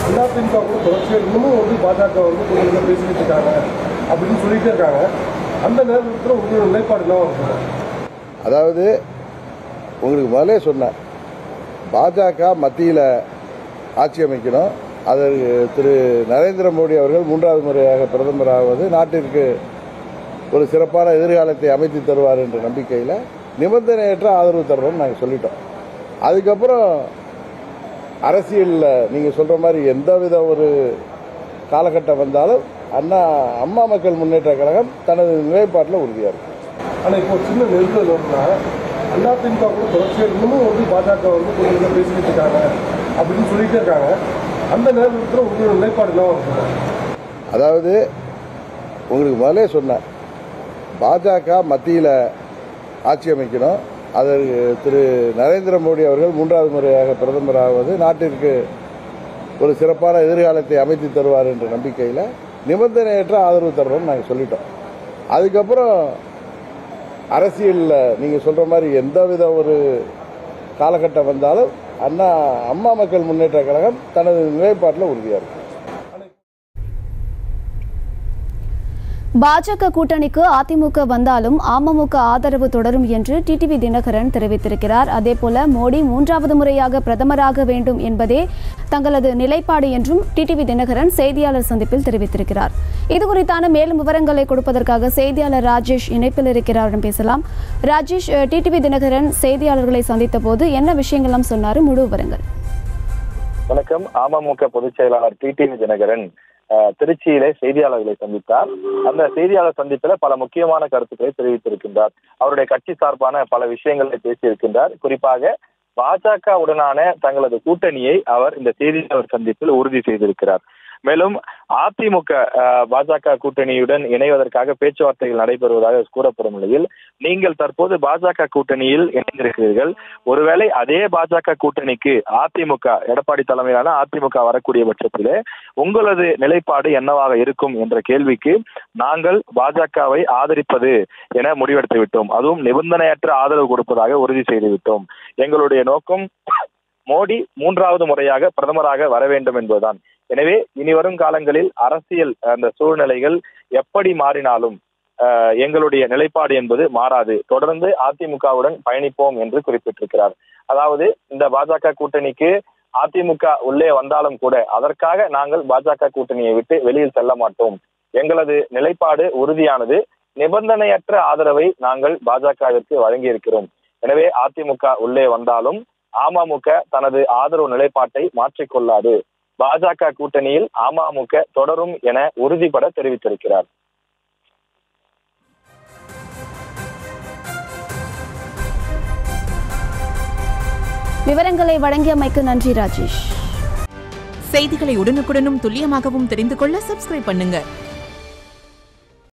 அதிமுக கூட தொடர்ச்சியாக இன்னமும் வந்து பாஜக வந்து கொஞ்சம் பேசிக்கிட்டு இருக்காங்க அப்படின்னு சொல்லிட்டே இருக்காங்க அந்த நேரத்தில் உங்களோட நிலைப்பாடு என்ன இருக்கும் அதாவது உங்களுக்கு முதலே சொன்னேன் பாஜக மத்தியில் ஆட்சி அமைக்கணும் அதற்கு திரு நரேந்திர மோடி அவர்கள் மூன்றாவது முறையாக பிரதமராவது நாட்டிற்கு ஒரு சிறப்பான எதிர்காலத்தை அமைத்து தருவார் என்ற நம்பிக்கையில் நிபந்தனையற்ற ஆதரவு தர்றோம்னு நாங்கள் சொல்லிட்டோம் அதுக்கப்புறம் அரசியலில் நீங்கள் சொல்கிற மாதிரி எந்தவித ஒரு காலகட்டம் வந்தாலும் அண்ணா அம்மா மக்கள் முன்னேற்ற கழகம் தனது நிலைப்பாட்டில் உறுதியாக இருக்கும் ஆனால் இப்போ ஒரு சின்ன நெருக்கல் வரும்னா அதிமுக கூட தொடர்ச்சியாக இன்னமும் வந்து பாஜக வந்து கொஞ்சம் பேசிக்கிட்டு இருக்காங்க அப்படின்னு சொல்லிட்டே இருக்காங்க அந்த நேரத்தில் உங்களோட நிலைப்பாடு என்ன இருக்கும் அதாவது உங்களுக்கு முதலே சொன்னேன் பாஜக மத்தியில் ஆட்சி அமைக்கணும் அதற்கு திரு நரேந்திர மோடி அவர்கள் மூன்றாவது முறையாக பிரதமராவது நாட்டிற்கு ஒரு சிறப்பான எதிர்காலத்தை அமைத்து தருவார் என்ற நம்பிக்கையில் நிபந்தனையற்ற ஆதரவு தர்றோம்னு நாங்கள் சொல்லிட்டோம் அதுக்கப்புறம் அரசியலில் நீங்கள் சொல்கிற மாதிரி எந்தவித ஒரு காலகட்டம் வந்தாலும் அண்ணா அம்மா மக்கள் முன்னேற்ற கழகம் தனது நிலைப்பாட்டில் உறுதியாக இருக்கும் பாஜக கூட்டணிக்கு அதிமுக வந்தாலும் அமமுக ஆதரவு தொடரும் என்று டிடிவி தினகரன் தெரிவித்திருக்கிறார் அதேபோல மோடி மூன்றாவது முறையாக பிரதமராக வேண்டும் என்பதே தங்களது நிலைப்பாடு என்றும் டிடிவி தினகரன் செய்தியாளர் சந்திப்பில் தெரிவித்திருக்கிறார் இது குறித்தான மேலும் விவரங்களை கொடுப்பதற்காக செய்தியாளர் ராஜேஷ் இணைப்பில் இருக்கிறாரிடம் பேசலாம் ராஜேஷ் அஹ், டிடிவி தினகரன் செய்தியாளர்களை சந்தித்த போது என்ன விஷயங்கள்லாம் சொன்னாரு முழு விவரங்கள் வணக்கம் அமமுக பொதுச் செயலாளர் டிடிவி தினகரன் அஹ், திருச்சியிலே செய்தியாளர்களை சந்தித்தார் அந்த செய்தியாளர் சந்திப்பில பல முக்கியமான கருத்துக்களை தெரிவித்திருக்கின்றார் அவருடைய கட்சி சார்பான பல விஷயங்களை பேசியிருக்கின்றார் குறிப்பாக பாஜக உடனான தங்களது கூட்டணியை அவர் இந்த செய்தியாளர் சந்திப்பில் உறுதி செய்திருக்கிறார் மேலும் அதிமுக அஹ், பாஜக கூட்டணியுடன் இணைவதற்காக பேச்சுவார்த்தைகள் நடைபெறுவதாக கூறப்படும் நிலையில் நீங்கள் தற்போது பாஜக கூட்டணியில் இணைந்திருக்கிறீர்கள் ஒருவேளை அதே பாஜக கூட்டணிக்கு அதிமுக எடப்பாடி தலைமையிலான அதிமுக வரக்கூடிய பட்சத்திலே உங்களது நிலைப்பாடு என்னவாக இருக்கும் என்ற கேள்விக்கு நாங்கள் பாஜகவை ஆதரிப்பது என முடிவெடுத்து விட்டோம் அதுவும் நிபந்தனையற்ற ஆதரவு கொடுப்பதாக உறுதி செய்து விட்டோம் எங்களுடைய நோக்கம் மோடி மூன்றாவது முறையாக பிரதமராக வர வேண்டும் என்பதுதான் எனவே இனி வரும் காலங்களில் அரசியல் அந்த சூழ்நிலைகள் எப்படி மாறினாலும் அஹ், எங்களுடைய நிலைப்பாடு என்பது மாறாது தொடர்ந்து அதிமுகவுடன் பயணிப்போம் என்று குறிப்பிட்டிருக்கிறார் அதாவது இந்த பாஜக கூட்டணிக்கு அதிமுக உள்ளே வந்தாலும் கூட அதற்காக நாங்கள் பாஜக கூட்டணியை விட்டு வெளியில் செல்ல மாட்டோம் எங்களது நிலைப்பாடு உறுதியானது நிபந்தனையற்ற ஆதரவை நாங்கள் பாஜகவிற்கு வழங்கியிருக்கிறோம் எனவே அதிமுக உள்ளே வந்தாலும் அமமுக தனது ஆதரவு நிலைப்பாட்டை மாற்றிக்கொள்ளாது பாஜக கூட்டணியில் அமமுக தொடரும் என உறுதிபட தெரிவித்திருக்கிறார் விவரங்களை வழங்கியமைக்கு நன்றி ராஜேஷ் செய்திகளை உடனுக்குடனும் துல்லியமாகவும் தெரிந்து கொள்ள சப்ஸ்கிரைப் பண்ணுங்க